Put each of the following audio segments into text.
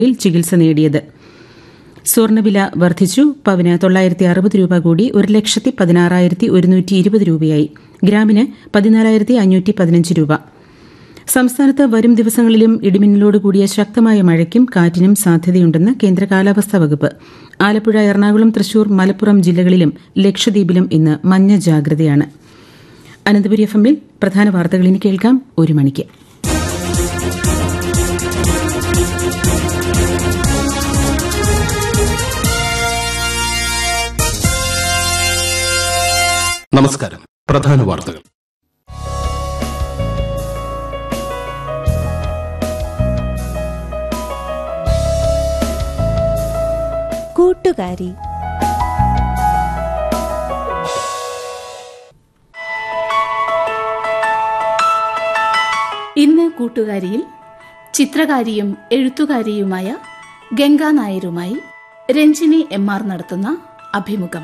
ിൽ ചികിത്സ നേടിയത് സ്വർണ്ണവില വർദ്ധിച്ചു പവന് തൊള്ളായിരത്തി അറുപത് രൂപ കൂടി ഒരു ലക്ഷത്തി പതിനാറായിരത്തി ഒരുന്നൂറ്റി ഇരുപത് രൂപയായി ഗ്രാമിന് പതിനാലായിരത്തി അഞ്ഞൂറ്റി പതിനഞ്ച് രൂപ സംസ്ഥാനത്ത് വരും ദിവസങ്ങളിലും ഇടിമിന്നലോട് കൂടിയ ശക്തമായ മഴയ്ക്കും കാറ്റിനും സാധ്യതയുണ്ടെന്ന് കേന്ദ്ര കാലാവസ്ഥാ വകുപ്പ് ആലപ്പുഴ എറണാകുളം തൃശൂർ മലപ്പുറം ജില്ലകളിലും ലക്ഷദ്വീപിലും ഇന്ന് മഞ്ഞ ജാഗ്രതയാണ് അനന്തപുരി എഫ് എമ്മിൽ പ്രധാന വാർത്തകൾ ഇനി കേൾക്കാം ഒരു മണിക്ക് നമസ്കാരം പ്രധാന വാർത്തകൾ കൂട്ടുകാരി ഇന്ന് കൂട്ടുകാരിയിൽ ചിത്രകാരിയും എഴുത്തുകാരിയുമായ ഗംഗാ നായരുമായി രഞ്ജിനി എം ആർ നടത്തുന്ന അഭിമുഖം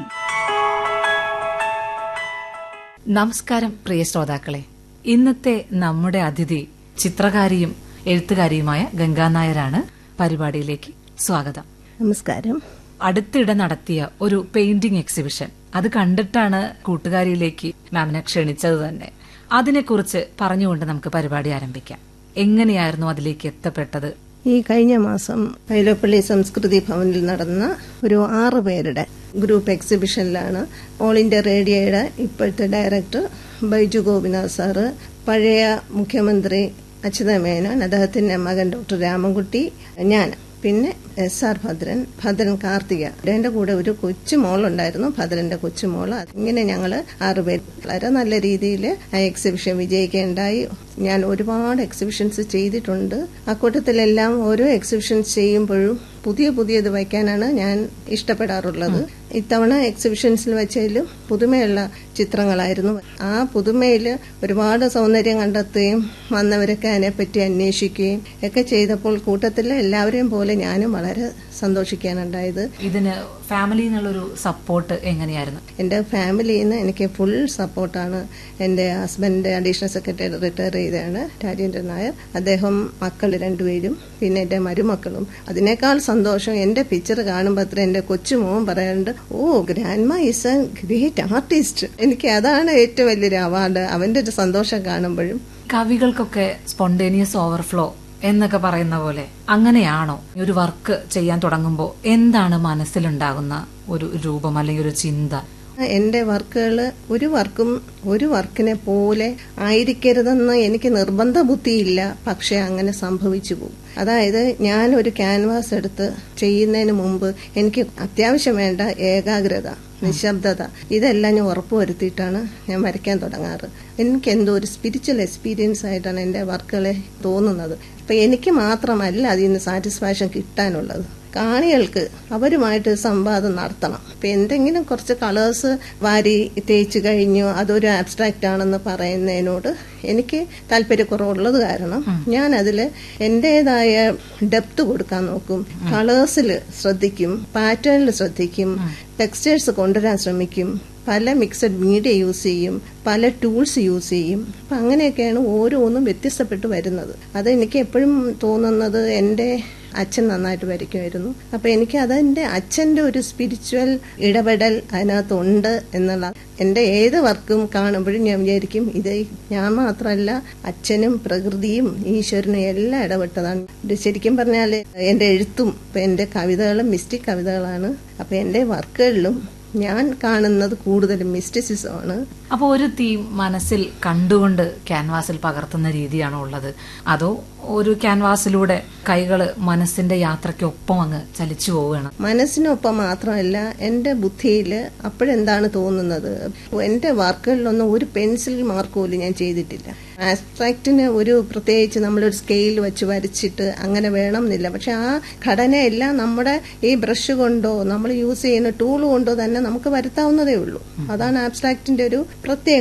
നമസ്കാരം പ്രിയ ശ്രോതാക്കളെ ഇന്നത്തെ നമ്മുടെ അതിഥി ചിത്രകാരിയും എഴുത്തുകാരിയുമായ ഗംഗാ നായരാണ് പരിപാടിയിലേക്ക് സ്വാഗതം നമസ്കാരം അടുത്തിടെ നടത്തിയ ഒരു പെയിന്റിംഗ് എക്സിബിഷൻ അത് കണ്ടിട്ടാണ് കൂട്ടുകാരിയിലേക്ക് മാമിനെ ക്ഷണിച്ചത് തന്നെ അതിനെക്കുറിച്ച് പറഞ്ഞുകൊണ്ട് നമുക്ക് പരിപാടി ആരംഭിക്കാം എങ്ങനെയായിരുന്നു അതിലേക്ക് എത്തപ്പെട്ടത് ഈ കഴിഞ്ഞ മാസം പൈലോപ്പള്ളി സംസ്കൃതി ഭവനിൽ നടന്ന ഒരു ആറ് പേരുടെ ഗ്രൂപ്പ് എക്സിബിഷനിലാണ് ഓൾ ഇന്ത്യ റേഡിയോയുടെ ഇപ്പോഴത്തെ ഡയറക്ടർ ബൈജു ഗോപിനാഥ് സാറ് പഴയ മുഖ്യമന്ത്രി അച്യുത മേനോൻ അദ്ദേഹത്തിന്റെ മകൻ ഡോക്ടർ രാമൻകുട്ടി ഞാൻ പിന്നെ എസ് ആർ ഭദ്രൻ ഭദ്രൻ കാർത്തിക എന്റെ കൂടെ ഒരു കൊച്ചു മോളുണ്ടായിരുന്നു ഭദ്രന്റെ കൊച്ചുമോള് ഇങ്ങനെ ഞങ്ങള് ആറുപേർ വളരെ നല്ല രീതിയിൽ ആ എക്സിബിഷൻ വിജയിക്കുകയുണ്ടായി ഞാൻ ഒരുപാട് എക്സിബിഷൻസ് ചെയ്തിട്ടുണ്ട് അക്കൂട്ടത്തിലെല്ലാം ഓരോ എക്സിബിഷൻസ് ചെയ്യുമ്പോഴും പുതിയ പുതിയത് വയ്ക്കാനാണ് ഞാൻ ഇഷ്ടപ്പെടാറുള്ളത് ഇത്തവണ എക്സിബിഷൻസിൽ വെച്ചതിലും പുതുമയുള്ള ചിത്രങ്ങളായിരുന്നു ആ പുതുമയിൽ ഒരുപാട് സൗന്ദര്യം കണ്ടെത്തുകയും വന്നവരൊക്കെ അതിനെപ്പറ്റി അന്വേഷിക്കുകയും ഒക്കെ ചെയ്തപ്പോൾ കൂട്ടത്തിൽ എല്ലാവരെയും പോലെ ഞാനും വളരെ സന്തോഷിക്കാനുണ്ടായത് ഇതിന് ഫാമിലിയിൽ നിന്നുള്ളൊരു സപ്പോർട്ട് എങ്ങനെയായിരുന്നു എൻ്റെ ഫാമിലിയിൽ നിന്ന് എനിക്ക് ഫുൾ സപ്പോർട്ടാണ് എൻ്റെ ഹസ്ബൻഡ് അഡീഷണൽ സെക്രട്ടറി റിട്ടയർ ചെയ്തതാണ് രാജേന്ദ്രൻ നായർ അദ്ദേഹം മക്കൾ രണ്ടുപേരും പിന്നെ എൻ്റെ മരുമക്കളും അതിനേക്കാൾ സന്തോഷം എൻ്റെ പിക്ചർ കാണുമ്പോൾ അത്ര എൻ്റെ കൊച്ചുമോൻ പറയാറുണ്ട് oh grandma is a great artist എനിക്ക് അതാണ് ഏറ്റവും വലിയൊരു അവാർഡ് അവൻ്റെ ഒരു സന്തോഷം കാണുമ്പോഴും കവികൾക്കൊക്കെ സ്പോണ്ടേനിയസ് ഓവർഫ്ലോ എന്നൊക്കെ പറയുന്ന പോലെ അങ്ങനെയാണോ ഒരു വർക്ക് ചെയ്യാൻ തുടങ്ങുമ്പോൾ എന്താണ് മനസ്സിലുണ്ടാകുന്ന ഒരു രൂപം അല്ലെങ്കിൽ ഒരു ചിന്ത എന്റെ വർക്കുകൾ ഒരു വർക്കും ഒരു വർക്കിനെ പോലെ ആയിരിക്കരുതെന്ന് എനിക്ക് നിർബന്ധ ബുദ്ധിയില്ല പക്ഷെ അങ്ങനെ സംഭവിച്ചു പോകും അതായത് ഞാൻ ഒരു ക്യാൻവാസ് എടുത്ത് ചെയ്യുന്നതിന് മുമ്പ് എനിക്ക് അത്യാവശ്യം വേണ്ട ഏകാഗ്രത നിശബ്ദത ഇതെല്ലാം ഞാൻ ഉറപ്പുവരുത്തിയിട്ടാണ് ഞാൻ വരയ്ക്കാൻ തുടങ്ങാറ് എനിക്ക് എന്തോ ഒരു സ്പിരിച്വൽ എക്സ്പീരിയൻസ് ആയിട്ടാണ് എൻ്റെ വർക്കുകളെ തോന്നുന്നത് അപ്പൊ എനിക്ക് മാത്രമല്ല അതിൽ നിന്ന് സാറ്റിസ്ഫാക്ഷൻ കിട്ടാനുള്ളത് കാണികൾക്ക് അവരുമായിട്ട് സംവാദം നടത്തണം ഇപ്പൊ എന്തെങ്കിലും കുറച്ച് കളേഴ്സ് വാരി തേച്ച് കഴിഞ്ഞു അതൊരു ആബ്സ്ട്രാക്റ്റ് ആണെന്ന് പറയുന്നതിനോട് എനിക്ക് താല്പര്യക്കുറവുള്ളത് കാരണം ഞാൻ അതിൽ എന്റേതായ ഡെപ്ത് കൊടുക്കാൻ നോക്കും കളേഴ്സിൽ ശ്രദ്ധിക്കും പാറ്റേണിൽ ശ്രദ്ധിക്കും ടെക്സ്റ്റേഴ്സ് കൊണ്ടുവരാൻ ശ്രമിക്കും പല മിക്സഡ് മീഡിയ യൂസ് ചെയ്യും പല ടൂൾസ് യൂസ് ചെയ്യും അപ്പൊ അങ്ങനെയൊക്കെയാണ് ഓരോന്നും വ്യത്യസ്തപ്പെട്ട് വരുന്നത് അത് എനിക്ക് എപ്പോഴും തോന്നുന്നത് എൻ്റെ അച്ഛൻ നന്നായിട്ട് വരയ്ക്കുമായിരുന്നു അപ്പൊ എനിക്ക് അതെന്റെ അച്ഛന്റെ ഒരു സ്പിരിച്വൽ ഇടപെടൽ അതിനകത്തുണ്ട് എന്നുള്ള എന്റെ ഏത് വർക്കും കാണുമ്പോഴും ഞാൻ വിചാരിക്കും ഇത് ഞാൻ മാത്രമല്ല അച്ഛനും പ്രകൃതിയും ഈശ്വരനും എല്ലാം ഇടപെട്ടതാണ് ഇത് ശരിക്കും പറഞ്ഞാൽ എന്റെ എഴുത്തും ഇപ്പൊ എന്റെ കവിതകളും മിസ്റ്റിക് കവിതകളാണ് അപ്പൊ എന്റെ വർക്കുകളിലും ഞാൻ കാണുന്നത് കൂടുതലും മിസ്റ്റിസിസമാണ് അപ്പോൾ ഒരു തീം മനസ്സിൽ കണ്ടുകൊണ്ട് ക്യാൻവാസിൽ പകർത്തുന്ന രീതിയാണോ ഉള്ളത് അതോ ഒരു ക്യാൻവാസിലൂടെ കൈകൾ മനസ്സിന്റെ യാത്രയ്ക്കൊപ്പം അങ്ങ് ചലിച്ചു പോവുകയാണ് മനസ്സിനൊപ്പം മാത്രമല്ല എൻ്റെ ബുദ്ധിയിൽ അപ്പോഴെന്താണ് തോന്നുന്നത് എൻ്റെ വർക്കുകളിലൊന്നും ഒരു പെൻസിൽ മാർക്ക് പോലും ഞാൻ ചെയ്തിട്ടില്ല ആബ്സ്ട്രാക്റ്റിന് ഒരു പ്രത്യേകിച്ച് നമ്മളൊരു സ്കെയിൽ വെച്ച് വരച്ചിട്ട് അങ്ങനെ വേണം എന്നില്ല പക്ഷെ ആ ഘടനയെല്ലാം നമ്മുടെ ഈ ബ്രഷ് കൊണ്ടോ നമ്മൾ യൂസ് ചെയ്യുന്ന ടൂൾ കൊണ്ടോ തന്നെ നമുക്ക് വരുത്താവുന്നതേ ഉള്ളൂ അതാണ് ആബ്സ്ട്രാക്റ്റിന്റെ ഒരു പ്രത്യേകത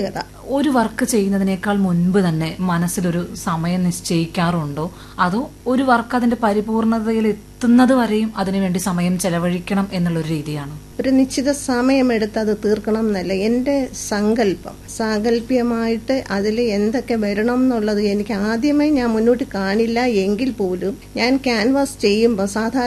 ഒരു വർക്ക് ചെയ്യുന്നതിനേക്കാൾ മുൻപ് തന്നെ മനസ്സിലൊരു സമയം നിശ്ചയിക്കാറുണ്ടോ അതോ ഒരു വർക്ക് അതിന്റെ പരിപൂർണതയിൽ എത്തുന്നത് വരെയും അതിനുവേണ്ടി സമയം ചെലവഴിക്കണം എന്നുള്ളൊരു രീതിയാണോ ഒരു നിശ്ചിത സമയമെടുത്ത് അത് തീർക്കണം എന്നല്ല എൻ്റെ സങ്കല്പം സാങ്കല്പ്യമായിട്ട് അതിൽ എന്തൊക്കെ വരണം എന്നുള്ളത് എനിക്ക് ആദ്യമേ ഞാൻ മുന്നോട്ട് കാണില്ല എങ്കിൽ പോലും ഞാൻ ക്യാൻവാസ് ചെയ്യുമ്പോൾ സാധാരണ